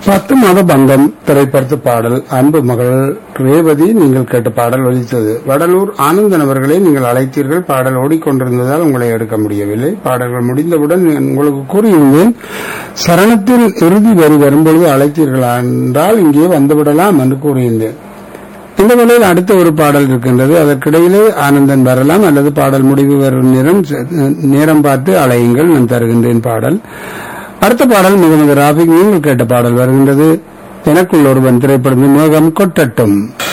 பத்து மாத பந்தம் திரைப்படத்து பாடல் அன்பு மகள் ரேவதி நீங்கள் கேட்ட பாடல் ஒலித்தது வடலூர் ஆனந்தன் அவர்களை நீங்கள் அழைத்தீர்கள் பாடல் ஓடிக்கொண்டிருந்ததால் உங்களை எடுக்க முடியவில்லை பாடல்கள் முடிந்தவுடன் உங்களுக்கு கூறியிருந்தேன் சரணத்தில் இறுதி வரி வரும்பொழுது அழைத்தீர்களா என்றால் இங்கே வந்துவிடலாம் என்று கூறியிருந்தேன் இந்த வேளையில் அடுத்த ஒரு பாடல் இருக்கின்றது அதற்கிடையிலே ஆனந்தன் வரலாம் அல்லது பாடல் முடிவு வரும் நேரம் நேரம் பார்த்து அலையுங்கள் நான் தருகின்றேன் பாடல் அடுத்த பாடல் முகமது ராபிக் நீங்கள் கேட்ட பாடல் வருகின்றது எனக்குள் ஒருவன் திரைப்படம் மேகம் கொட்டட்டும்